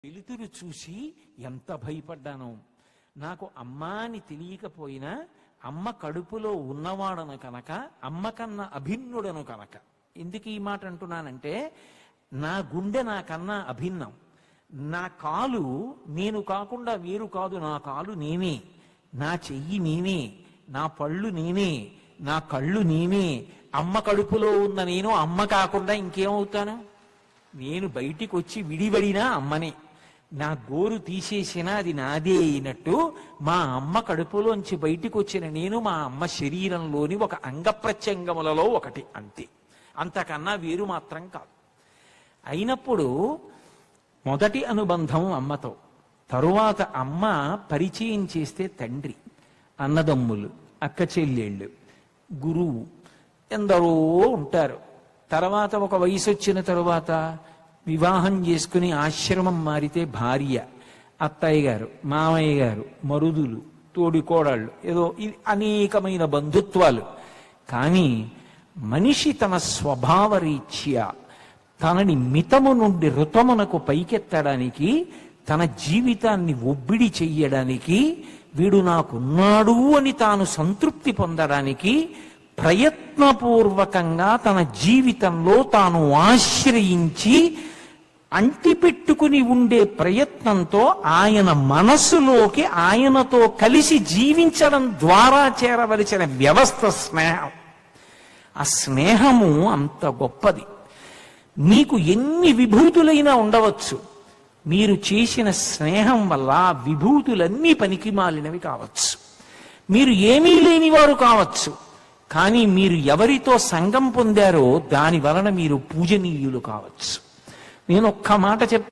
వెలుతురు చూసి ఎంత భయపడ్డానో నాకు అమ్మ అని తెలియకపోయినా అమ్మ కడుపులో ఉన్నవాడను కనుక అమ్మ కన్నా అభిన్నుడను కనుక ఎందుకు ఈ మాట అంటున్నానంటే నా గుండె నాకన్నా అభిన్నం నా కాలు నేను కాకుండా వేరు కాదు నా కాలు నేనే నా చెయ్యి నేనే నా పళ్ళు నేనే నా కళ్ళు నేనే అమ్మ కడుపులో ఉన్న నేను అమ్మ కాకుండా ఇంకేమవుతాను నేను బయటికి వచ్చి విడివడినా అమ్మనే నా గోరు తీసేసినా అది నాదే అయినట్టు మా అమ్మ కడుపులోంచి బయటికి వచ్చిన నేను మా అమ్మ శరీరంలోని ఒక అంగప్రత్యంగములలో ఒకటి అంతే అంతకన్నా వేరు మాత్రం కాదు అయినప్పుడు మొదటి అనుబంధం అమ్మతో తరువాత అమ్మ పరిచయం చేస్తే తండ్రి అన్నదమ్ములు అక్క చెల్లెళ్ళు గురువు ఎందరో ఉంటారు తర్వాత ఒక వయసు వచ్చిన తరువాత వివాహం చేసుకుని ఆశ్రమం మారితే భార్య అత్తయ్య గారు మామయ్య గారు మరుదులు తోడికోడళ్ళు ఏదో ఇది అనేకమైన బంధుత్వాలు కానీ మనిషి తన స్వభావ రీత్యా తనని మితము నుండి ఋతమునకు పైకెత్తడానికి తన జీవితాన్ని ఒబ్బిడి చెయ్యడానికి వీడు నాకున్నాడు అని తాను సంతృప్తి పొందడానికి ప్రయత్నపూర్వకంగా తన జీవితంలో తాను ఆశ్రయించి అంటిపెట్టుకుని ఉండే ప్రయత్నంతో ఆయన మనస్సులోకి ఆయనతో కలిసి జీవించడం ద్వారా చేరవలసిన వ్యవస్థ స్నేహం ఆ స్నేహము అంత గొప్పది మీకు ఎన్ని విభూతులైనా ఉండవచ్చు మీరు చేసిన స్నేహం వల్ల ఆ విభూతులన్నీ పనికి మాలినవి కావచ్చు మీరు ఏమీ లేనివారు కావచ్చు కానీ మీరు ఎవరితో సంగం పొందారో దాని వలన మీరు పూజనీయులు కావచ్చు నేను ఒక్క మాట చెప్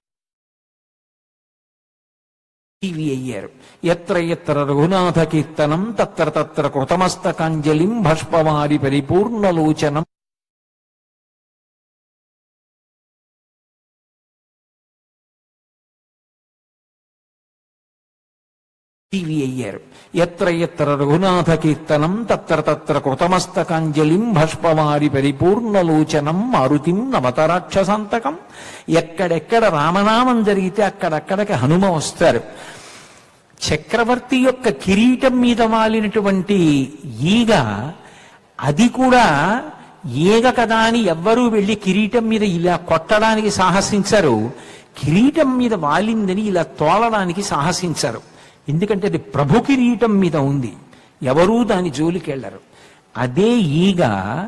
ఇవి అయ్యారు ఎత్ర ఎత్ర రఘునాథ కీర్తనం తత్ర తత్ర కృతమస్తకాంజలిం భష్పవారి పరిపూర్ణలోచనం ఇవి అయ్యారు ఎత్ర ఎత్ర రఘునాథ కీర్తనం తత్ర తత్ర కృతమస్తకాంజలిం భష్పవారి పరిపూర్ణలోచనం మారుతిం నవతరాక్షసాంతకం ఎక్కడెక్కడ రామనామం జరిగితే అక్కడక్కడికి హనుమ వస్తారు చక్రవర్తి యొక్క కిరీటం మీద వాలినటువంటి ఈగ అది కూడా ఈగ కదా అని ఎవ్వరూ వెళ్ళి కిరీటం మీద ఇలా కొట్టడానికి సాహసించరు కిరీటం మీద వాలిందని ఇలా తోలడానికి సాహసించరు ఎందుకంటే అది ప్రభు కిరీటం మీద ఉంది ఎవరూ దాని జోలికి వెళ్ళరు అదే ఈగ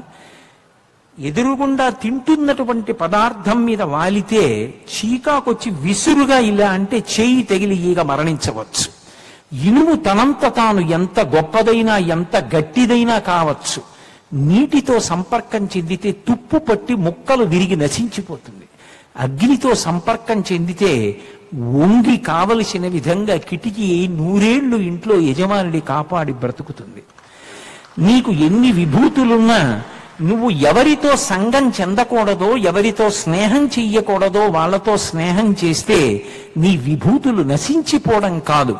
ఎదురుగుండా తింటున్నటువంటి పదార్థం మీద వాలితే చీకాకొచ్చి విసురుగా ఇలా అంటే చేయి తగిలి ఈగ మరణించవచ్చు ఇనుము తనంత తాను ఎంత గొప్పదైనా ఎంత గట్టిదైనా కావచ్చు నీటితో సంపర్కం చెందితే తుప్పు పట్టి ముక్కలు విరిగి నశించిపోతుంది అగ్నితో సంపర్కం చెందితే వంగి కావలసిన విధంగా కిటికీ నూరేళ్లు ఇంట్లో యజమానుడి కాపాడి బ్రతుకుతుంది నీకు ఎన్ని విభూతులున్నా నువ్వు ఎవరితో సంగం చెందకూడదో ఎవరితో స్నేహం చెయ్యకూడదో వాళ్ళతో స్నేహం చేస్తే నీ విభూతులు నశించిపోవడం కాదు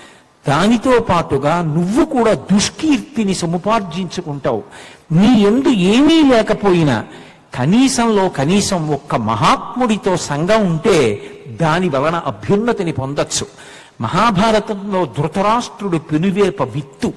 దానితో పాటుగా నువ్వు కూడా దుష్కీర్తిని సముపార్జించుకుంటావు నీ ఎందు ఏమీ లేకపోయినా కనీసంలో కనీసం ఒక్క మహాత్ముడితో సంఘం ఉంటే దాని వలన అభ్యున్నతిని పొందొచ్చు మహాభారతంలో ధృతరాష్ట్రుడు పెనువేప విత్తు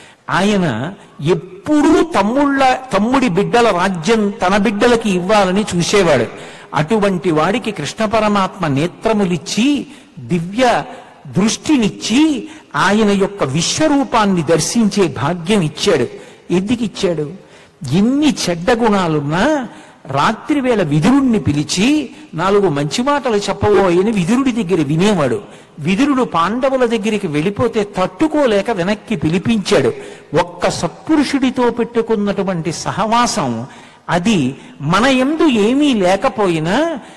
ఆయన ఎప్పుడూ తమ్ముళ్ళ తమ్ముడి బిడ్డల రాజ్యం తన బిడ్డలకి ఇవ్వాలని చూసేవాడు అటువంటి వాడికి కృష్ణ పరమాత్మ నేత్రములిచ్చి దివ్య దృష్టినిచ్చి ఆయన యొక్క విశ్వరూపాన్ని దర్శించే భాగ్యం ఇచ్చాడు ఎందుకు ఇచ్చాడు ఎన్ని చెడ్డ గుణాలున్నా రాత్రి వేళ విదురుణ్ణి పిలిచి నాలుగు మంచి మాటలు చెప్పబోయని విదురుడి దగ్గర వినేవాడు విదురుడు పాండవుల దగ్గరికి వెళ్ళిపోతే తట్టుకోలేక వెనక్కి పిలిపించాడు ఒక్క సత్పురుషుడితో పెట్టుకున్నటువంటి సహవాసం అది మన ఎందు ఏమీ లేకపోయినా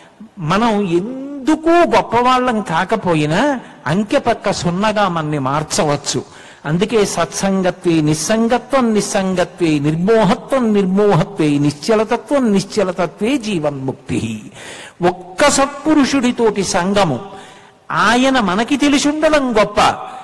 మనం ఎందుకు గొప్పవాళ్ళం కాకపోయినా అంకె పక్క సున్నగా మనని మార్చవచ్చు అందుకే సత్సంగత్వే నిస్సంగత్వం నిస్సంగత్వే నిర్మోహత్వం నిర్మోహత్వే నిశ్చలతత్వం నిశ్చలతత్వే జీవన్ముక్తి ఒక్క సత్పురుషుడితోటి సంగము ఆయన మనకి తెలిసుండడం గొప్ప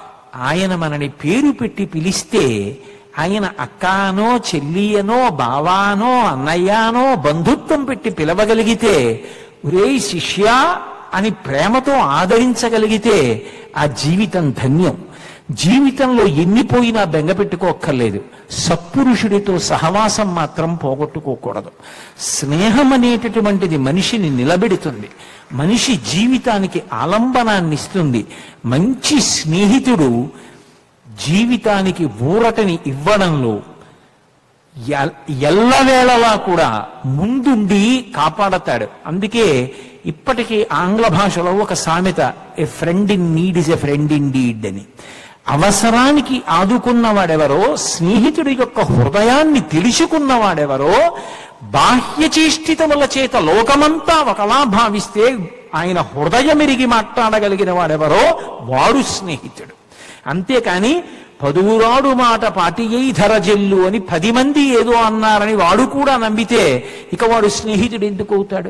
ఆయన మనని పేరు పెట్టి పిలిస్తే ఆయన అక్కానో చెల్లియనో బావానో అన్నయ్యానో బంధుత్వం పెట్టి పిలవగలిగితే ఒరే శిష్యా అని ప్రేమతో ఆదరించగలిగితే ఆ జీవితం ధన్యం జీవితంలో ఎన్నిపోయినా బెంగ పెట్టుకోక్కర్లేదు సత్పురుషుడితో సహవాసం మాత్రం పోగొట్టుకోకూడదు స్నేహం అనేటటువంటిది మనిషిని నిలబెడుతుంది మనిషి జీవితానికి ఆలంబనాన్ని ఇస్తుంది మంచి స్నేహితుడు జీవితానికి ఊరటని ఇవ్వడంలో ఎల్- ఎల్లవేళలా కూడా ముందుండి కాపాడతాడు అందుకే ఇప్పటికీ ఆంగ్ల భాషలో ఒక సామెత a friend in need is a friend in deed అని అవసరానికి ఆదుకున్నవాడెవరో స్నేహితుడి యొక్క హృదయాన్ని తెలుసుకున్నవాడెవరో బాహ్య చేష్టితముల చేత లోకమంతా ఒకలా భావిస్తే ఆయన హృదయమెరిగి మాట్లాడగలిగిన వాడెవరో వాడు స్నేహితుడు అంతేకాని పదువురాడు మాట పాటియై ధరజెల్లు అని పది మంది ఏదో అన్నారని వాడు కూడా నమ్మితే ఇక వాడు స్నేహితుడు ఎందుకు అవుతాడు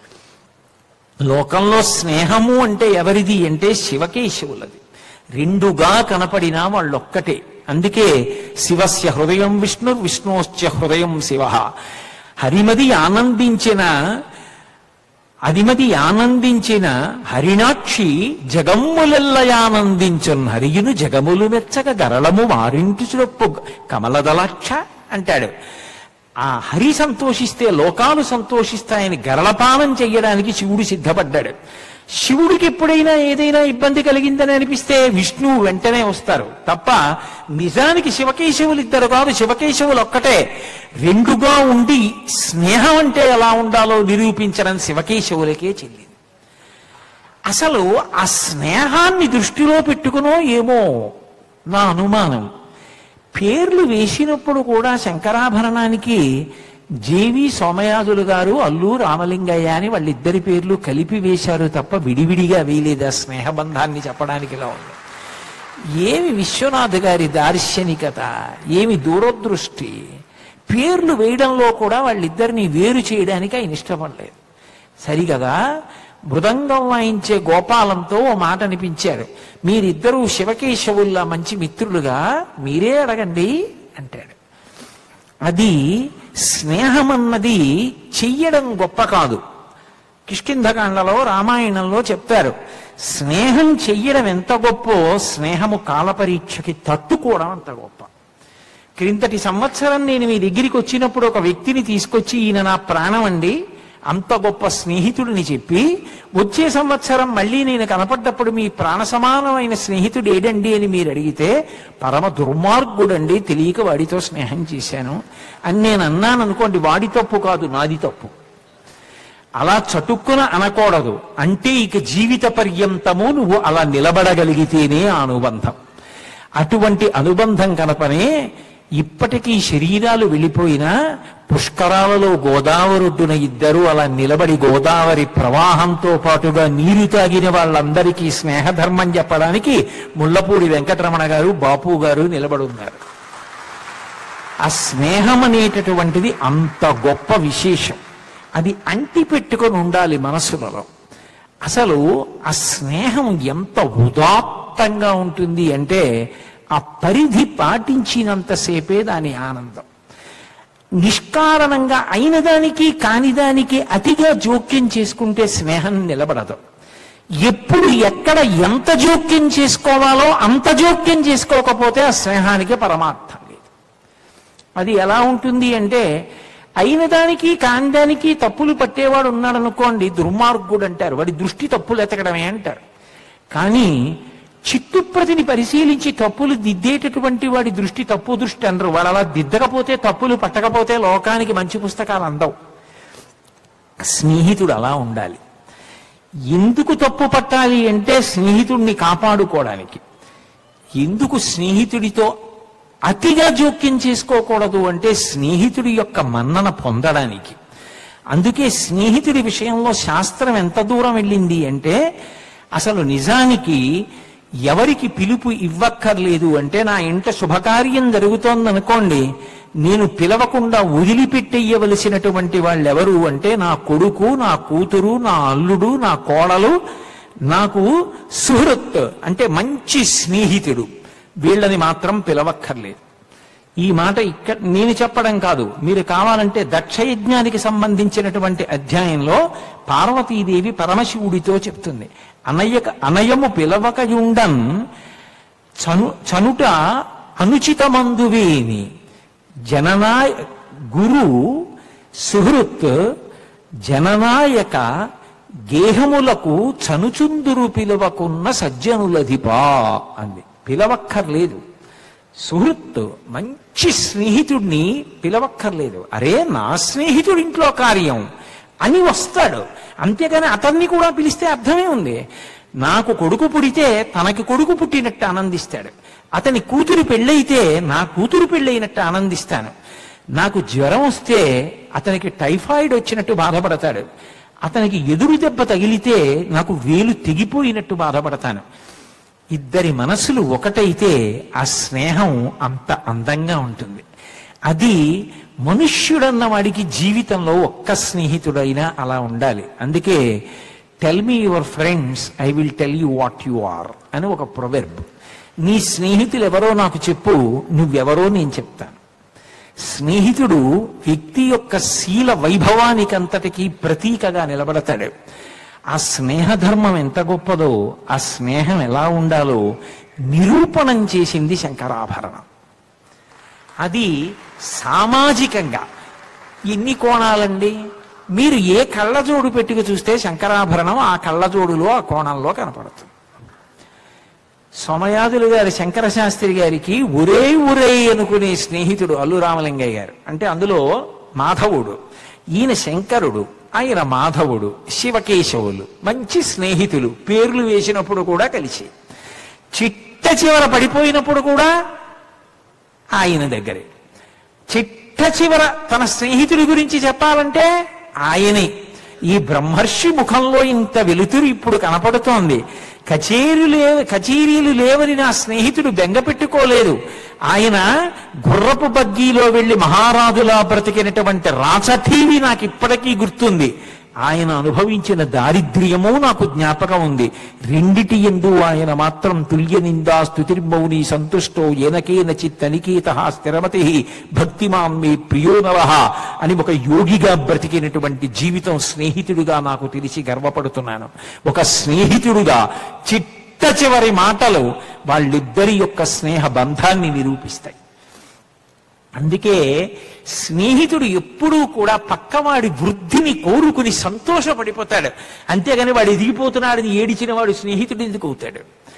లోకంలో స్నేహము అంటే ఎవరిది అంటే శివకేశవులది రెండుగా కనపడినా వాళ్ళొక్కటే అందుకే శివస్య హృదయం విష్ణు విష్ణోశ్చ హృదయం శివ హరిమది ఆనందించిన అదిమది ఆనందించిన హరిణాక్షి జగమ్ములెల్లయానందించున్ హరియును జగములు మెచ్చక గరళము మారింటి చురప్పు కమలదలాక్ష అంటాడు ఆ హరి సంతోషిస్తే లోకాలు సంతోషిస్తాయని గరళపానం చెయ్యడానికి శివుడు సిద్ధపడ్డాడు శివుడికి ఎప్పుడైనా ఏదైనా ఇబ్బంది కలిగిందని అనిపిస్తే విష్ణువు వెంటనే వస్తారు తప్ప నిజానికి శివకేశవులు ఇద్దరు కాదు శివకేశవులు ఒక్కటే రెండుగా ఉండి స్నేహం అంటే ఎలా ఉండాలో నిరూపించడం శివకేశవులకే చెల్లింది అసలు ఆ స్నేహాన్ని దృష్టిలో పెట్టుకునో ఏమో నా అనుమానం పేర్లు వేసినప్పుడు కూడా శంకరాభరణానికి జేవి సోమయాజులు గారు అల్లు రామలింగయ్య అని వాళ్ళిద్దరి పేర్లు కలిపి వేశారు తప్ప విడివిడిగా వేయలేదు ఆ స్నేహబంధాన్ని చెప్పడానికి ఇలా ఉంది ఏమి విశ్వనాథ్ గారి దార్శనికత ఏమి దూరదృష్టి పేర్లు వేయడంలో కూడా వాళ్ళిద్దరిని వేరు చేయడానికి ఆయన ఇష్టపడలేదు సరిగదా మృదంగం వాయించే గోపాలంతో ఓ మాట అనిపించారు మీరిద్దరూ శివకేశవుల్లా మంచి మిత్రులుగా మీరే అడగండి అంటాడు అది స్నేహం అన్నది చెయ్యడం గొప్ప కాదు కిష్కింధకాండలో రామాయణంలో చెప్తారు స్నేహం చెయ్యడం ఎంత గొప్పో స్నేహము కాలపరీక్షకి తట్టుకోవడం అంత గొప్ప క్రిందటి సంవత్సరం నేను మీ దగ్గరికి వచ్చినప్పుడు ఒక వ్యక్తిని తీసుకొచ్చి ఈయన నా ప్రాణం అండి అంత గొప్ప స్నేహితుడిని చెప్పి వచ్చే సంవత్సరం మళ్ళీ నేను కనపడ్డప్పుడు మీ ప్రాణ సమానమైన స్నేహితుడు ఏడండి అని మీరు అడిగితే పరమ దుర్మార్గుడండి తెలియక వాడితో స్నేహం చేశాను అని నేను అన్నాను అనుకోండి వాడి తప్పు కాదు నాది తప్పు అలా చటుక్కున అనకూడదు అంటే ఇక జీవిత పర్యంతము నువ్వు అలా నిలబడగలిగితేనే ఆ అనుబంధం అటువంటి అనుబంధం కనపనే ఇప్పటికీ శరీరాలు వెళ్ళిపోయినా పుష్కరాలలో గోదావరొడ్డున ఇద్దరు అలా నిలబడి గోదావరి ప్రవాహంతో పాటుగా నీరు తాగిన వాళ్ళందరికీ స్నేహధర్మం చెప్పడానికి ముళ్ళపూడి వెంకటరమణ గారు బాపు గారు నిలబడి ఉన్నారు ఆ స్నేహం అనేటటువంటిది అంత గొప్ప విశేషం అది అంటి పెట్టుకొని ఉండాలి మనసులలో అసలు ఆ స్నేహం ఎంత ఉదాత్తంగా ఉంటుంది అంటే ఆ పరిధి పాటించినంతసేపే దాని ఆనందం నిష్కారణంగా అయిన దానికి కాని దానికి అతిగా జోక్యం చేసుకుంటే స్నేహం నిలబడదు ఎప్పుడు ఎక్కడ ఎంత జోక్యం చేసుకోవాలో అంత జోక్యం చేసుకోకపోతే ఆ స్నేహానికి పరమార్థం లేదు అది ఎలా ఉంటుంది అంటే అయిన దానికి కాని దానికి తప్పులు పట్టేవాడు ఉన్నాడు అనుకోండి దుర్మార్గుడు అంటారు వాడి దృష్టి తప్పులు ఎతకడమే అంటారు కానీ చిట్టుప్రతిని పరిశీలించి తప్పులు దిద్దేటటువంటి వాడి దృష్టి తప్పు దృష్టి అనరు వాడు అలా దిద్దకపోతే తప్పులు పట్టకపోతే లోకానికి మంచి పుస్తకాలు అందవు స్నేహితుడు అలా ఉండాలి ఎందుకు తప్పు పట్టాలి అంటే స్నేహితుడిని కాపాడుకోవడానికి ఎందుకు స్నేహితుడితో అతిగా జోక్యం చేసుకోకూడదు అంటే స్నేహితుడి యొక్క మన్నన పొందడానికి అందుకే స్నేహితుడి విషయంలో శాస్త్రం ఎంత దూరం వెళ్ళింది అంటే అసలు నిజానికి ఎవరికి పిలుపు ఇవ్వక్కర్లేదు అంటే నా ఇంట శుభకార్యం జరుగుతోందనుకోండి నేను పిలవకుండా వదిలిపెట్టేయవలసినటువంటి వాళ్ళెవరు అంటే నా కొడుకు నా కూతురు నా అల్లుడు నా కోడలు నాకు సుహృత్ అంటే మంచి స్నేహితుడు వీళ్ళని మాత్రం పిలవక్కర్లేదు ఈ మాట ఇక్కడ నేను చెప్పడం కాదు మీరు కావాలంటే దక్షయజ్ఞానికి సంబంధించినటువంటి అధ్యాయంలో పార్వతీదేవి పరమశివుడితో చెప్తుంది అనయక అనయము పిలవకయుండన్ చను చనుట అనుచితమందువేని జననాయ గురు సుహృత్ జననాయక గేహములకు చనుచుందురు పిలవకున్న సజ్జనులధిపా అంది పిలవక్కర్లేదు సుహృత్ మంచి స్నేహితుడిని పిలవక్కర్లేదు అరే నా స్నేహితుడి ఇంట్లో కార్యం అని వస్తాడు అంతేగాని అతన్ని కూడా పిలిస్తే అర్థమే ఉంది నాకు కొడుకు పుడితే తనకి కొడుకు పుట్టినట్టు ఆనందిస్తాడు అతని కూతురు పెళ్ళైతే నా కూతురు పెళ్ళైనట్టు ఆనందిస్తాను నాకు జ్వరం వస్తే అతనికి టైఫాయిడ్ వచ్చినట్టు బాధపడతాడు అతనికి ఎదురు దెబ్బ తగిలితే నాకు వేలు తెగిపోయినట్టు బాధపడతాను ఇద్దరి మనసులు ఒకటైతే ఆ స్నేహం అంత అందంగా ఉంటుంది అది మనుష్యుడన్న వాడికి జీవితంలో ఒక్క స్నేహితుడైనా అలా ఉండాలి అందుకే tell me your friends I will tell you what you are అని ఒక ప్రొవెర్బ్ నీ స్నేహితులు ఎవరో నాకు చెప్పు నువ్వెవరో నేను చెప్తాను స్నేహితుడు వ్యక్తి యొక్క శీల వైభవానికంతటికీ ప్రతీకగా నిలబడతాడు ఆ స్నేహధర్మం ఎంత గొప్పదో ఆ స్నేహం ఎలా ఉండాలో నిరూపణం చేసింది శంకరాభరణం అది సామాజికంగా ఎన్ని కోణాలండి మీరు ఏ కళ్ళజోడు పెట్టుకు చూస్తే శంకరాభరణం ఆ కళ్ళజోడులో ఆ కోణంలో కనపడుతుంది సోమయాదులు గారి శంకర శాస్త్రి గారికి ఒరే ఒరే అనుకునే స్నేహితుడు అల్లు రామలింగయ్య గారు అంటే అందులో మాధవుడు ఈయన శంకరుడు ఆయన మాధవుడు శివకేశవులు మంచి స్నేహితులు పేర్లు వేసినప్పుడు కూడా కలిసి చిట్ట చివర పడిపోయినప్పుడు కూడా ఆయన దగ్గరే చిట్ట చివర తన స్నేహితుడి గురించి చెప్పాలంటే ఆయనే ఈ బ్రహ్మర్షి ముఖంలో ఇంత వెలుతురు ఇప్పుడు కనపడుతోంది కచేరీలు లే కచేరీలు లేవని నా స్నేహితుడు బెంగ పెట్టుకోలేదు ఆయన గుర్రపు బగ్గీలో వెళ్లి మహారాజులా బ్రతికినటువంటి రాచఠీవి నాకు ఇప్పటికీ గుర్తుంది ఆయన అనుభవించిన దారిద్ర్యము నాకు జ్ఞాపకం ఉంది రెండిటి ఎందు ఆయన మాత్రం తుల్య నిందా స్తుతిర్మౌని సంతుష్టో ఏనకేన చిత్తనికేత స్థిరమతి భక్తిమాం మే ప్రియో నరః అని ఒక యోగిగా బ్రతికినటువంటి జీవితం స్నేహితుడిగా నాకు తెలిసి గర్వపడుతున్నాను ఒక స్నేహితుడుగా చిట్ట చివరి మాటలు వాళ్ళిద్దరి యొక్క స్నేహ బంధాన్ని నిరూపిస్తాయి అందుకే స్నేహితుడు ఎప్పుడూ కూడా పక్కవాడి వృద్ధిని కోరుకుని సంతోషపడిపోతాడు అంతేగాని వాడు ఎదిగిపోతున్నాడని ఏడిచిన వాడు స్నేహితుడు ఎందుకు అవుతాడు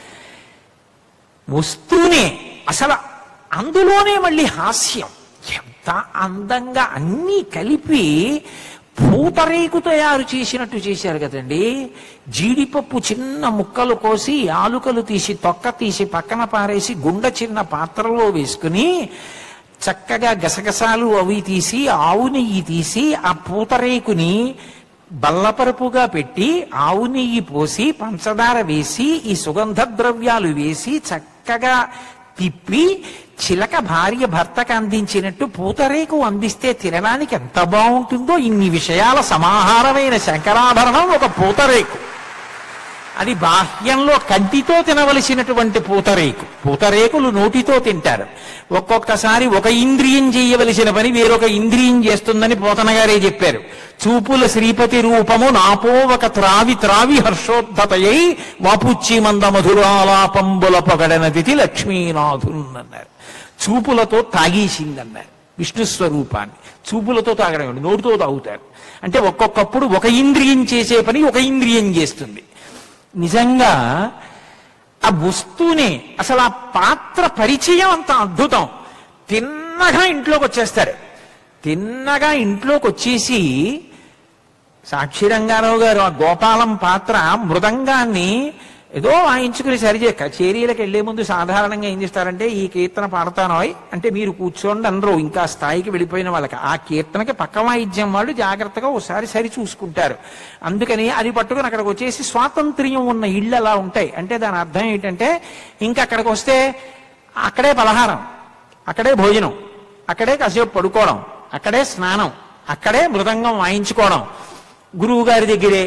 వస్తూనే అసలు అందులోనే మళ్ళీ హాస్యం ఎంత అందంగా అన్నీ కలిపి పూతరేకు తయారు చేసినట్టు చేశారు కదండి జీడిపప్పు చిన్న ముక్కలు కోసి ఆలుకలు తీసి తొక్క తీసి పక్కన పారేసి గుండె చిన్న పాత్రలో వేసుకుని చక్కగా గసగసాలు అవి తీసి ఆవు నెయ్యి తీసి ఆ పూతరేకుని బల్లపరుపుగా పెట్టి ఆవు నెయ్యి పోసి పంచదార వేసి ఈ సుగంధ ద్రవ్యాలు వేసి చక్కగా తిప్పి చిలక భార్య భర్తకు అందించినట్టు పూతరేకు అందిస్తే తినడానికి ఎంత బాగుంటుందో ఇన్ని విషయాల సమాహారమైన శంకరాభరణం ఒక పూతరేకు అది బాహ్యంలో కంటితో తినవలసినటువంటి పూతరేకు పూతరేకులు నోటితో తింటారు ఒక్కొక్కసారి ఒక ఇంద్రియం చేయవలసిన పని వేరొక ఇంద్రియం చేస్తుందని పోతన గారే చెప్పారు చూపుల శ్రీపతి రూపము నాపో ఒక త్రావి త్రావి హర్షోద్ధతయై వాపుచ్చి మంద మధురాలాపంబుల పొగడనదితి లక్ష్మీనాథున్ అన్నారు చూపులతో తాగేసిందన్నారు విష్ణు స్వరూపాన్ని చూపులతో తాగడం ఏమిటి? నోటితో తాగుతారు అంటే ఒక్కొక్కప్పుడు ఒక ఇంద్రియం చేసే పని ఒక ఇంద్రియం చేస్తుంది నిజంగా ఆ వస్తువునే అసలు ఆ పాత్ర పరిచయం అంత అద్భుతం తిన్నగా ఇంట్లోకి వచ్చేస్తారు తిన్నగా ఇంట్లోకి వచ్చేసి సాక్షి రంగారావు గారు ఆ గోపాలం పాత్ర మృదంగాన్ని ఏదో వాయించుకుని సరిచే కచేరీలకు వెళ్లే ముందు సాధారణంగా ఏం చేస్తారంటే ఈ కీర్తన పాడతానోయ్ అంటే మీరు కూర్చోండి అనరు ఇంకా స్థాయికి వెళ్ళిపోయిన వాళ్ళకి ఆ కీర్తనకి పక్క వాయిద్యం వాళ్ళు జాగ్రత్తగా ఒకసారి సరి చూసుకుంటారు అందుకని అది పట్టుకుని అక్కడికి వచ్చేసి స్వాతంత్ర్యం ఉన్న ఇళ్ళు అలా ఉంటాయి అంటే దాని అర్థం ఏంటంటే ఇంకా అక్కడికి వస్తే అక్కడే పలహారం అక్కడే భోజనం అక్కడే కాసేపు పడుకోవడం అక్కడే స్నానం అక్కడే మృదంగం వాయించుకోవడం గురువు గారి దగ్గరే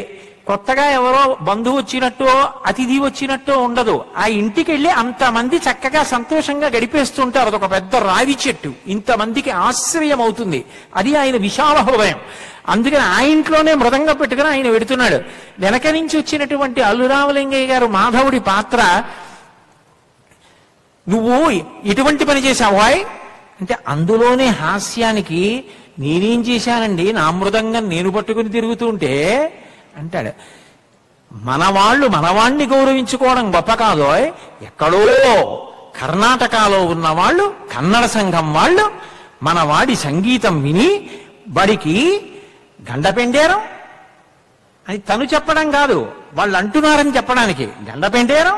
కొత్తగా ఎవరో బంధువు వచ్చినట్టో అతిథి వచ్చినట్టో ఉండదు ఆ ఇంటికి వెళ్ళి అంతమంది చక్కగా సంతోషంగా గడిపేస్తుంటారు అదొక పెద్ద రావి చెట్టు ఇంతమందికి ఆశ్రయం అవుతుంది అది ఆయన విశాల హృదయం అందుకని ఆ ఇంట్లోనే మృదంగా పెట్టుకుని ఆయన పెడుతున్నాడు వెనక నుంచి వచ్చినటువంటి అల్లురామలింగయ్య గారు మాధవుడి పాత్ర నువ్వు ఇటువంటి పని చేశావాయ్ అంటే అందులోనే హాస్యానికి నేనేం చేశానండి నా మృదంగం నేను పట్టుకుని తిరుగుతుంటే అంటాడు మనవాళ్ళు మనవాణ్ణి గౌరవించుకోవడం గొప్ప కాదోయ్ ఎక్కడో కర్ణాటకలో ఉన్న వాళ్ళు కన్నడ సంఘం వాళ్ళు మనవాడి సంగీతం విని వాడికి గండ పెండేరం అని తను చెప్పడం కాదు వాళ్ళు అంటున్నారని చెప్పడానికి గండ పెండేరం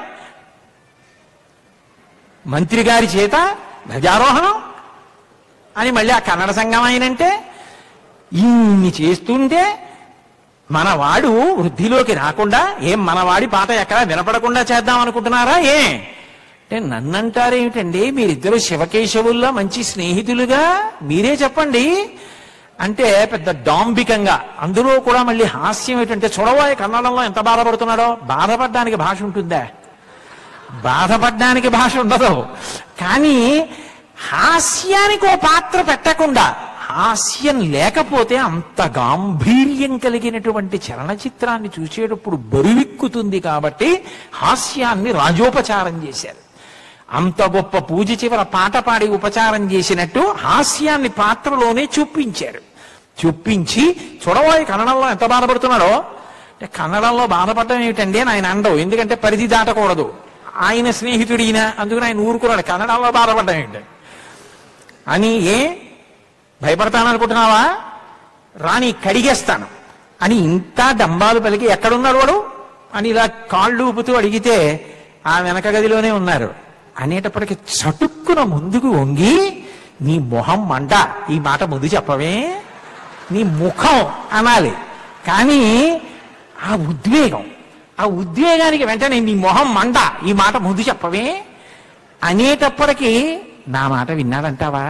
మంత్రి గారి చేత ధ్వజారోహణం అని మళ్ళీ ఆ కన్నడ సంఘం ఆయనంటే ఇన్ని చేస్తుంటే మనవాడు వృద్ధిలోకి రాకుండా ఏం మనవాడి పాట ఎక్కడా వినపడకుండా చేద్దాం అనుకుంటున్నారా ఏ అంటే నన్నంటారేమిటండి మీరిద్దరు శివకేశవుల్లో మంచి స్నేహితులుగా మీరే చెప్పండి అంటే పెద్ద డాంబికంగా అందులో కూడా మళ్ళీ హాస్యం ఏంటంటే చూడబోయే కన్నడంలో ఎంత బాధపడుతున్నాడో బాధపడడానికి భాష ఉంటుందా బాధపడడానికి భాష ఉండదు కానీ హాస్యానికి ఓ పాత్ర పెట్టకుండా హాస్యం లేకపోతే అంత గాంభీర్యం కలిగినటువంటి చలనచిత్రాన్ని చూసేటప్పుడు బరువెక్కుతుంది కాబట్టి హాస్యాన్ని రాజోపచారం చేశారు అంత గొప్ప పూజ చివర పాట పాడి ఉపచారం చేసినట్టు హాస్యాన్ని పాత్రలోనే చూపించారు చూపించి చూడబోయే కన్నడంలో ఎంత బాధపడుతున్నాడో అంటే కన్నడంలో బాధపడడం ఏమిటండి అని ఆయన అండవు ఎందుకంటే పరిధి దాటకూడదు ఆయన స్నేహితుడు ఈయన అందుకని ఆయన ఊరుకున్నాడు కన్నడంలో బాధపడడం ఏంటి అని ఏ భయపడతాననుకుంటున్నావా రాని కడిగేస్తాను అని ఇంత డంబాలు పలికి ఎక్కడున్నాడు వాడు అని ఇలా కాళ్ళు ఊపుతూ అడిగితే ఆ వెనక గదిలోనే ఉన్నారు అనేటప్పటికి చటుక్కున ముందుకు వంగి నీ మొహం మంట ఈ మాట ముందు చెప్పవే నీ ముఖం అనాలి కానీ ఆ ఉద్వేగం ఆ ఉద్వేగానికి వెంటనే నీ మొహం మంట ఈ మాట ముందు చెప్పవే అనేటప్పటికీ నా మాట విన్నాడంటావా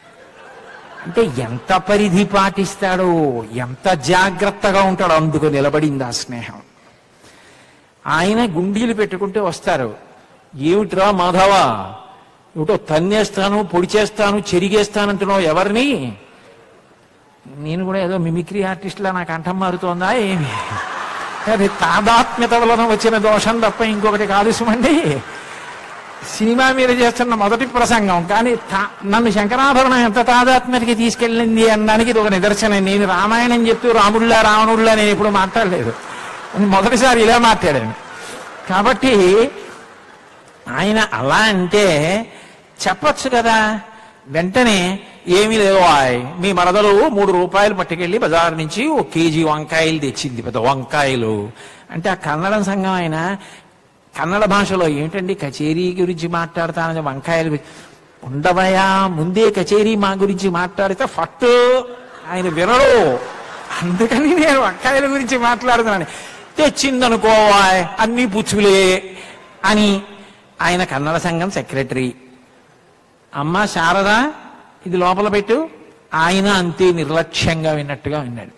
అంటే ఎంత పరిధి పాటిస్తాడో ఎంత జాగ్రత్తగా ఉంటాడో అందుకు నిలబడింది ఆ స్నేహం ఆయన గుండీలు పెట్టుకుంటే వస్తారు ఏమిట్రా మాధవ ఏమిటో తన్నేస్తాను పొడి చేస్తాను చెరిగేస్తానంటున్నావు ఎవరిని నేను కూడా ఏదో మిమిక్రీ ఆర్టిస్ట్లా నాకు కంఠం మారుతోందా ఏమి అది తాదాత్మ్యత వలన వచ్చిన దోషం తప్ప ఇంకొకటి కాదు సుమండి సినిమా మీద చేస్తున్న మొదటి ప్రసంగం కానీ తా- నన్ను శంకరాభరణం ఎంత తాదాత్మ్యతకి తీసుకెళ్ళింది అనడానికి ఇది ఒక నిదర్శనం నేను రామాయణం చెప్తూ రాముళ్ళ రావణుళ్ళ నేను ఎప్పుడు మాట్లాడలేదు మొదటిసారి ఇలా మాట్లాడాను కాబట్టి ఆయన అలా అంటే చెప్పొచ్చు కదా వెంటనే ఏమీ లేదు ఆయ్ మీ మరదలు మూడు రూపాయలు పట్టుకెళ్ళి బజార్ నుంచి ఒక కేజీ వంకాయలు తెచ్చింది పెద్ద వంకాయలు అంటే ఆ కన్నడం సంఘం ఆయన కన్నడ భాషలో ఏమిటండి కచేరీ గురించి మాట్లాడతానని వంకాయలు గురించి- ఉండవయా ముందే కచేరీ మా గురించి మాట్లాడితే ఫట్టు ఆయన వినడు అందుకని నేను వంకాయల గురించి మాట్లాడుతున్నాను తెచ్చిందనుకోవా అన్ని పుచ్చులే అని ఆయన కన్నడ సంఘం సెక్రటరీ అమ్మ శారద ఇది లోపల పెట్టు ఆయన అంతే నిర్లక్ష్యంగా విన్నట్టుగా విన్నాడు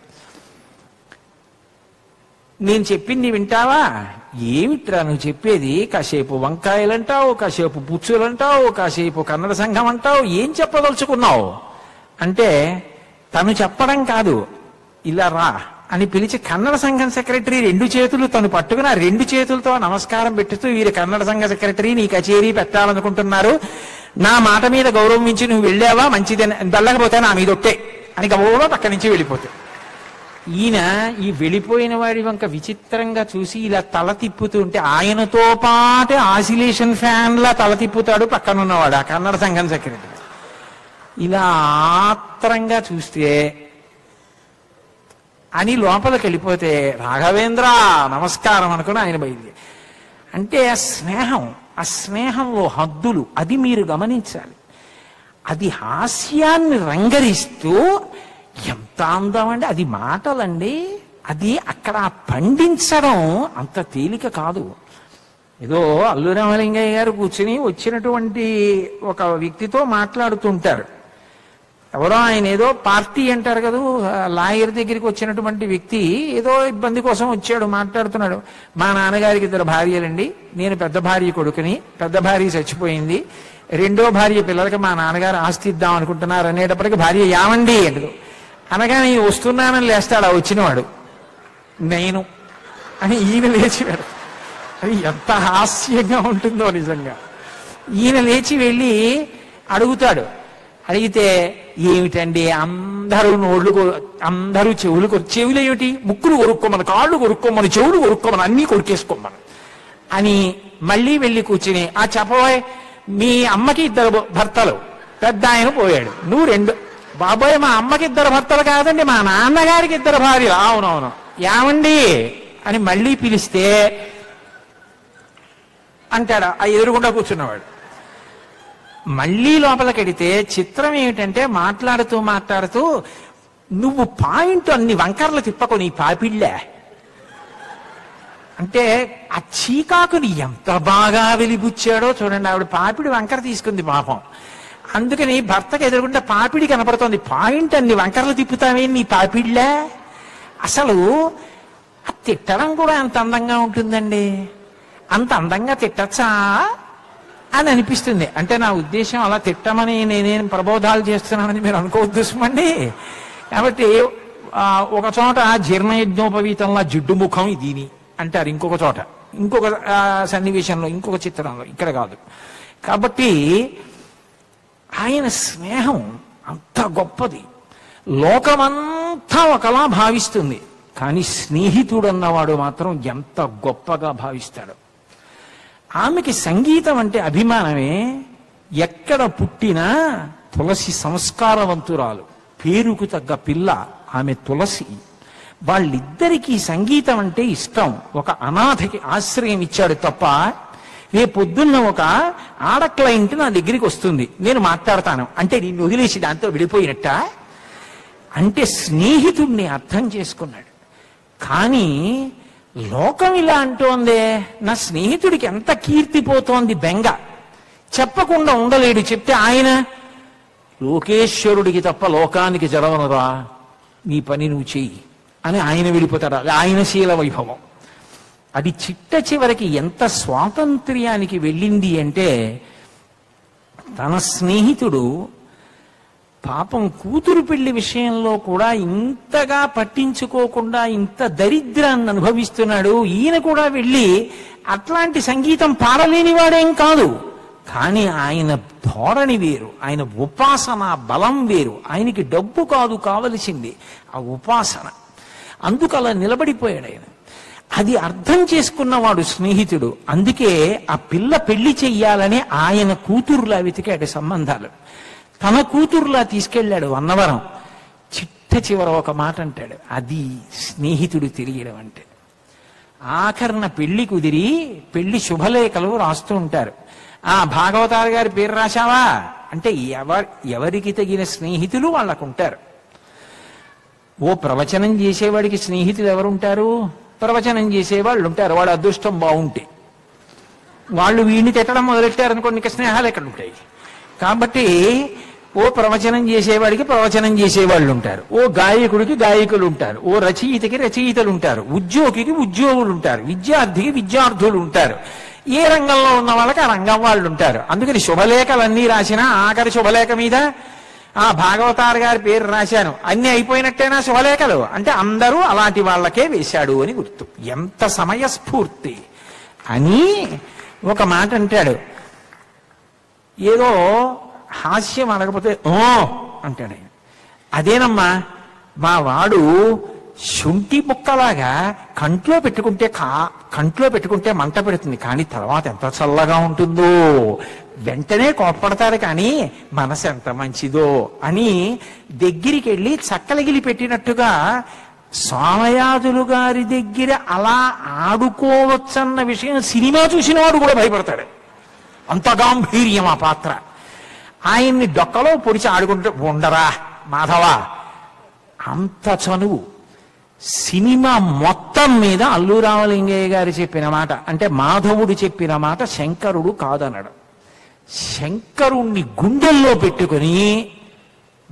నేను చెప్పింది వింటావా ఏమిట్రా నువ్వు చెప్పేది కాసేపు వంకాయలంటావు కాసేపు పుచ్చులంటావు కాసేపు కన్నడ సంఘం అంటావు ఏం చెప్పదలుచుకున్నావు అంటే తను చెప్పడం కాదు ఇలా రా అని పిలిచి కన్నడ సంఘం సెక్రటరీ రెండు చేతులు తను పట్టుకుని ఆ రెండు చేతులతో నమస్కారం పెట్టుతూ వీరి కన్నడ సంఘ సెక్రటరీ నీ కచేరీ పెట్టాలనుకుంటున్నారు నా మాట మీద గౌరవం ఇచ్చి నువ్వు వెళ్ళావా మంచిదే వెళ్ళకపోతే నా మీద ఒట్టే అని గౌరవం పక్క నుంచి వెళ్ళిపోతే ఈయన ఈ వెళ్ళిపోయిన వాడి వంక విచిత్రంగా చూసి ఇలా తల తిప్పుతుంటే ఆయనతో పాటే ఆసిలేషన్ ఫ్యాన్ లా తల తిప్పుతాడు పక్కనున్నవాడు ఆ కన్నడ సంఘం సెక్రటరీ ఇలా ఆత్రంగా చూస్తే అని లోపలికి వెళ్ళిపోతే రాఘవేంద్ర నమస్కారం అనుకుని ఆయన బయలుదేరి అంటే ఆ స్నేహం ఆ స్నేహంలో హద్దులు అది మీరు గమనించాలి అది హాస్యాన్ని రంగరిస్తూ ఎంత అందం అండి అది మాటలండి అది అక్కడ పండించడం అంత తేలిక కాదు ఏదో అల్లు రామలింగయ్య గారు కూర్చుని వచ్చినటువంటి ఒక వ్యక్తితో మాట్లాడుతుంటారు ఎవరో ఆయన ఏదో పార్టీ అంటారు కదా లాయర్ దగ్గరికి వచ్చినటువంటి వ్యక్తి ఏదో ఇబ్బంది కోసం వచ్చాడు మాట్లాడుతున్నాడు మా నాన్నగారికి ఇద్దరు భార్యలండి నేను పెద్ద భార్య కొడుకుని పెద్ద భార్య చచ్చిపోయింది రెండో భార్య పిల్లలకి మా నాన్నగారు ఆస్తి ఇద్దాం అనుకుంటున్నారు అనేటప్పటికి భార్య యావండి అంటదు అనగానే "ఈ వస్తున్నానని లేస్తాడు ఆ వచ్చినవాడు నేను అని ఈయన లేచి వెళ్తాడు అది ఎంత హాస్యంగా ఉంటుందో నిజంగా ఈయన లేచి వెళ్ళి అడుగుతాడు అడిగితే ఏమిటండి అందరూ నోళ్ళు కొ- అందరూ చెవులు కొరు చెవులు ఏమిటి ముక్కులు కొరుక్కోమని కాళ్ళు కొరుక్కోమని చెవులు కొరుక్కోమని అన్నీ కొరికేసుకోమని అని మళ్ళీ వెళ్ళి కూర్చుని ఆ చెప్పబోయ్ మీ అమ్మకి ఇద్దరు భ- భర్తలు పెద్ద ఆయన పోయాడు నువ్వు రెండు బాబోయ్ మా అమ్మకి ఇద్దరు భర్తలు కాదండి మా నాన్నగారికి ఇద్దరు భార్యలు అవునవును ఏమండి అని మళ్ళీ పిలిస్తే అంటాడు ఆ ఎదురుగుండా కూర్చున్నవాడు మళ్ళీ లోపలికెడితే చిత్రం ఏమిటంటే మాట్లాడుతూ మాట్లాడుతూ నువ్వు పాయింట్ అన్ని వంకర్లు తిప్పకు నీ పాపిళ్ళే అంటే ఆ చీకాకుని ఎంత బాగా వెలిబుచ్చాడో చూడండి ఆవిడ పాపిడి వంకర తీసుకుంది పాపం అందుకని భర్తకు ఎదురుకుంటే పాపిడి కనపడుతోంది పాయింట్ అన్ని వంకరలు తిప్పుతావే నీ పాపిళ్ళే అసలు ఆ తిట్టడం కూడా అంత అందంగా ఉంటుందండి అంత అందంగా తిట్టచ్చా అని అనిపిస్తుంది అంటే నా ఉద్దేశం అలా తిట్టమని నేనేం ప్రబోధాలు చేస్తున్నానని మీరు అనుకోవద్దు సుమండి కాబట్టి ఆ, ఒక చోట జీర్ణయజ్ఞోపవీతంలా జిడ్డు ముఖం దీని అంటారు ఇంకొక చోట ఇంకొక ఆ, సన్నివేశంలో ఇంకొక చిత్రంలో ఇక్కడ కాదు కాబట్టి ఆయన స్నేహం అంత గొప్పది లోకమంతా ఒకలా భావిస్తుంది కానీ స్నేహితుడు అన్నవాడు మాత్రం ఎంత గొప్పగా భావిస్తాడు ఆమెకి సంగీతం అంటే అభిమానమే ఎక్కడ పుట్టినా తులసి సంస్కారవంతురాలు పేరుకు తగ్గ పిల్ల ఆమె తులసి వాళ్ళిద్దరికీ సంగీతం అంటే ఇష్టం ఒక అనాథకి ఆశ్రయం ఇచ్చాడు తప్ప రేపొద్దున్న ఒక ఆడ క్లయింట్ నా దగ్గరికి వస్తుంది నేను మాట్లాడతాను అంటే నిన్ను వదిలేసి దాంతో విడిపోయినట్ట అంటే స్నేహితుడిని అర్థం చేసుకున్నాడు కానీ లోకం ఇలా అంటోందే నా స్నేహితుడికి ఎంత కీర్తి పోతోంది బెంగ చెప్పకుండా ఉండలేడు చెప్తే ఆయన లోకేశ్వరుడికి తప్ప లోకానికి జరవనురా నీ పని నువ్వు చెయ్యి అని ఆయన వెళ్ళిపోతాడు అది ఆయన శీల వైభవం అది చిట్ట చివరికి ఎంత స్వాతంత్ర్యానికి వెళ్ళింది అంటే తన స్నేహితుడు పాపం కూతురు పెళ్లి విషయంలో కూడా ఇంతగా పట్టించుకోకుండా ఇంత దరిద్రాన్ని అనుభవిస్తున్నాడు ఈయన కూడా వెళ్ళి అట్లాంటి సంగీతం పాడలేని వాడేం కాదు కానీ ఆయన ధోరణి వేరు ఆయన ఉపాసన బలం వేరు ఆయనకి డబ్బు కాదు కావలసింది ఆ ఉపాసన అందుకు అలా నిలబడిపోయాడు ఆయన అది అర్థం చేసుకున్నవాడు స్నేహితుడు అందుకే ఆ పిల్ల పెళ్లి చెయ్యాలని ఆయన కూతురులా వెతికాడు సంబంధాలు తన కూతురులా తీసుకెళ్ళాడు అన్నవరం చిట్ట చివర ఒక మాట అంటాడు అది స్నేహితుడు తెలియడం అంటే ఆఖరణ పెళ్లి కుదిరి పెళ్లి శుభలేఖలు రాస్తూ ఉంటారు ఆ భాగవతారు గారి పేరు రాశావా అంటే ఎవరి ఎవరికి తగిన స్నేహితులు వాళ్ళకు ఉంటారు ఓ ప్రవచనం చేసేవాడికి స్నేహితులు ఎవరుంటారు ప్రవచనం చేసేవాళ్ళు ఉంటారు వాడు అదృష్టం బాగుంటే వాళ్ళు వీడిని తిట్టడం మొదలెట్టారనుకోండి ఇంకా స్నేహాలు ఎక్కడ ఉంటాయి కాబట్టి ఓ ప్రవచనం చేసేవాడికి ప్రవచనం చేసేవాళ్ళు ఉంటారు ఓ గాయకుడికి గాయకులు ఉంటారు ఓ రచయితకి రచయితలు ఉంటారు ఉద్యోగికి ఉద్యోగులు ఉంటారు విద్యార్థికి విద్యార్థులు ఉంటారు ఏ రంగంలో ఉన్న వాళ్ళకి ఆ రంగం వాళ్ళు ఉంటారు అందుకని శుభలేఖలన్నీ రాసినా ఆఖరి శుభలేఖ మీద ఆ భాగవతార్ గారి పేరు రాశాను అన్ని అయిపోయినట్టేనా శుభలేఖలు అంటే అందరూ అలాంటి వాళ్ళకే వేశాడు అని గుర్తు ఎంత సమయస్ఫూర్తి అని ఒక మాట అంటాడు ఏదో హాస్యం అనకపోతే ఓ అంటాడు ఆయన అదేనమ్మా మా వాడు శుంఠి ముక్కలాగా కంట్లో పెట్టుకుంటే కా కంట్లో పెట్టుకుంటే మంట పెడుతుంది కానీ తర్వాత ఎంత చల్లగా ఉంటుందో వెంటనే కోప్పడతారు కానీ మనసు ఎంత మంచిదో అని దగ్గరికి వెళ్ళి చక్కలగిలి పెట్టినట్టుగా సోమయాజులు గారి దగ్గర అలా ఆడుకోవచ్చన్న విషయం సినిమా చూసిన వాడు కూడా భయపడతాడు అంత గాంభీర్యం ఆ పాత్ర ఆయన్ని డొక్కలో పొడిచి ఆడుకుంటే ఉండరా మాధవ అంత చనువు సినిమా మొత్తం మీద అల్లు రామలింగయ్య గారు చెప్పిన మాట అంటే మాధవుడు చెప్పిన మాట శంకరుడు కాదనడు శంకరుణ్ణి గుండెల్లో పెట్టుకొని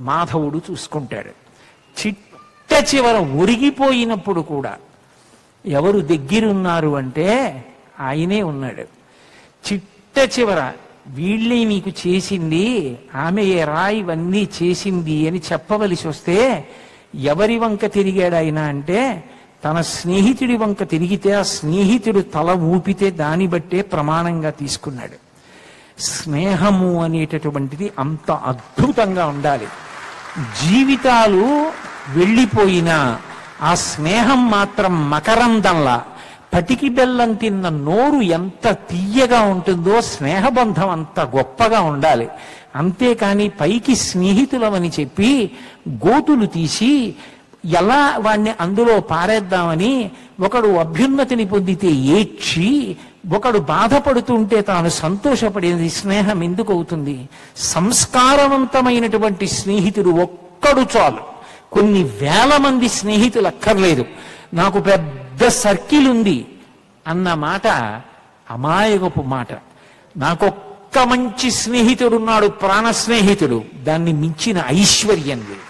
మాధవుడు చూసుకుంటాడు చిట్ట చివర ఒరిగిపోయినప్పుడు కూడా ఎవరు దగ్గరున్నారు అంటే ఆయనే ఉన్నాడు చిట్ట చివర వీళ్ళే మీకు చేసింది ఆమె రా ఇవన్నీ చేసింది అని చెప్పవలసి వస్తే ఎవరి వంక తిరిగాడు ఆయన అంటే తన స్నేహితుడి వంక తిరిగితే ఆ స్నేహితుడు తల ఊపితే దాన్ని బట్టే ప్రమాణంగా తీసుకున్నాడు స్నేహము అనేటటువంటిది అంత అద్భుతంగా ఉండాలి జీవితాలు వెళ్ళిపోయినా ఆ స్నేహం మాత్రం మకరందంలా పటికి బెల్లం తిన్న నోరు ఎంత తీయగా ఉంటుందో స్నేహబంధం అంత గొప్పగా ఉండాలి అంతేకాని పైకి స్నేహితులమని చెప్పి గోతులు తీసి ఎలా వాణ్ణి అందులో పారేద్దామని ఒకడు అభ్యున్నతిని పొందితే ఏడ్చి ఒకడు బాధపడుతుంటే తాను సంతోషపడేది స్నేహం ఎందుకు అవుతుంది సంస్కారవంతమైనటువంటి స్నేహితుడు ఒక్కడు చాలు కొన్ని వేల మంది స్నేహితులు అక్కర్లేదు నాకు పెద్ద సర్కిల్ ఉంది అన్న మాట అమాయకపు మాట నాకొక్క మంచి స్నేహితుడున్నాడు ప్రాణ స్నేహితుడు దాన్ని మించిన ఐశ్వర్యం లేదు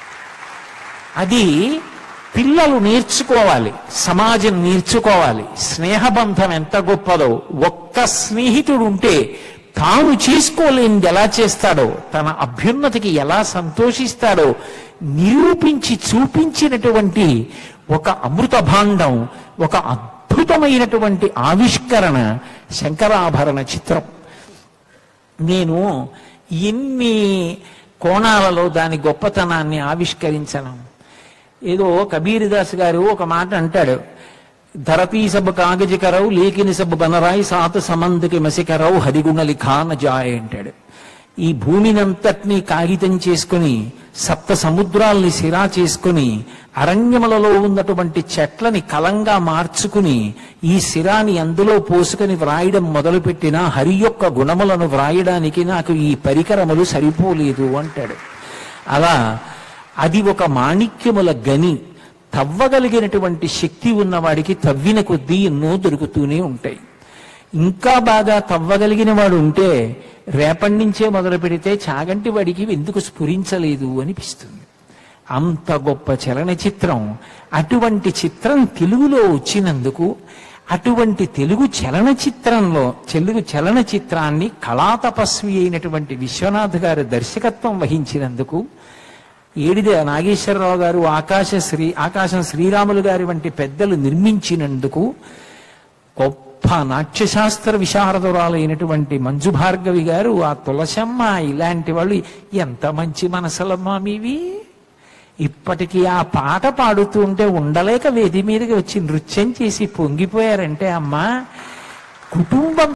అది పిల్లలు నేర్చుకోవాలి సమాజం నేర్చుకోవాలి స్నేహబంధం ఎంత గొప్పదో ఒక్క స్నేహితుడు ఉంటే తాను చేసుకోలేనిది ఎలా చేస్తాడో తన అభ్యున్నతికి ఎలా సంతోషిస్తాడో నిరూపించి చూపించినటువంటి ఒక అమృత భాండం ఒక అద్భుతమైనటువంటి ఆవిష్కరణ శంకరాభరణ చిత్రం నేను ఎన్ని కోణాలలో దాని గొప్పతనాన్ని ఆవిష్కరించను ఏదో కబీర్దాస్ గారు ఒక మాట అంటాడు ధరతీ సబ్ కాగజ కరవు లేకిని సబ్ బనరాయి సాత సమందుకి మసికరవు హరిగుణ లిఖాన జాయ్ అంటాడు ఈ భూమినంతటినీ కాగితం చేసుకుని సప్త సముద్రాల్ని సిరా చేసుకుని అరణ్యములలో ఉన్నటువంటి చెట్లని కలంగా మార్చుకుని ఈ సిరాని అందులో పోసుకుని వ్రాయడం మొదలుపెట్టిన హరి యొక్క గుణములను వ్రాయడానికి నాకు ఈ పరికరములు సరిపోలేదు అంటాడు అలా అది ఒక మాణిక్యముల గని తవ్వగలిగినటువంటి శక్తి ఉన్నవాడికి తవ్విన కొద్దీ ఎన్నో దొరుకుతూనే ఉంటాయి ఇంకా బాగా తవ్వగలిగిన వాడు ఉంటే రేపటి నుంచే మొదలు పెడితే చాగంటి వాడికి ఎందుకు స్ఫురించలేదు అనిపిస్తుంది అంత గొప్ప చలనచిత్రం అటువంటి చిత్రం తెలుగులో వచ్చినందుకు అటువంటి తెలుగు చలనచిత్రంలో తెలుగు చలనచిత్రాన్ని కళాతపస్వి అయినటువంటి విశ్వనాథ్ గారు దర్శకత్వం వహించినందుకు ఏడిద నాగేశ్వరరావు గారు ఆకాశ శ్రీ ఆకాశం శ్రీరాములు గారి వంటి పెద్దలు నిర్మించినందుకు గొప్ప నాట్యశాస్త్ర విశారదురాలైనటువంటి మంజు భార్గవి గారు ఆ తులసమ్మ ఇలాంటి వాళ్ళు ఎంత మంచి మనసులమ్మా మీవి ఇప్పటికీ ఆ పాట పాడుతూ ఉంటే ఉండలేక వేది మీదకి వచ్చి నృత్యం చేసి పొంగిపోయారంటే అమ్మా కుటుంబం